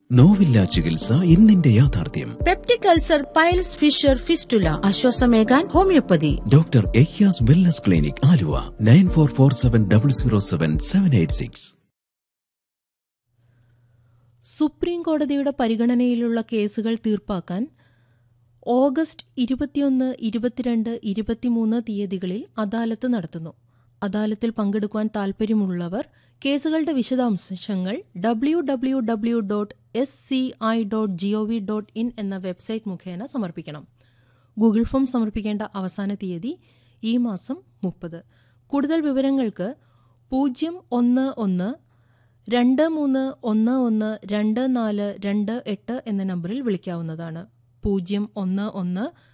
നോവില്ല ചികിത്സ ഇന്നിന്റെ യാഥാർത്ഥ്യം peptic ulcer piles fissure fistula ആശ്വാസമേകാൻ ഹോമിയോപ്പതി ഡോക്ടർ എയ്യാസ് wellness clinic Aluva nine four four seven double zero seven seven eight six supreme കോടതിയുടെ പരിഗണനയിലുള്ള കേസുകൾ തീർപ്പാക്കാൻ ഓഗസ്റ്റ് ഇരുപത്തിയൊന്ന് ഇരുപത്തിരണ്ട് ഇരുപത്തിമൂന്ന് തീയതികളിൽ അദാലത്ത് നടത്തുന്നു അദാലത്തിൽ പങ്കെടുക്കുവാൻ താൽപ്പര്യമുള്ളവർ കേസുകളുടെ വിശദാംശങ്ങൾ W W W dot S C I dot G O V dot in എന്ന വെബ്സൈറ്റ് മുഖേന സമർപ്പിക്കണം ഗൂഗിൾ ഫോം സമർപ്പിക്കേണ്ട അവസാന തീയതി ഈ മാസം മുപ്പത് കൂടുതൽ വിവരങ്ങൾക്ക് പൂജ്യം ഒന്ന് ഒന്ന് രണ്ട് മൂന്ന് ഒന്ന് ഒന്ന് രണ്ട് നാല് രണ്ട് എട്ട് എന്ന നമ്പറിൽ വിളിക്കാവുന്നതാണ് പൂജ്യം ഒന്ന് ഒന്ന്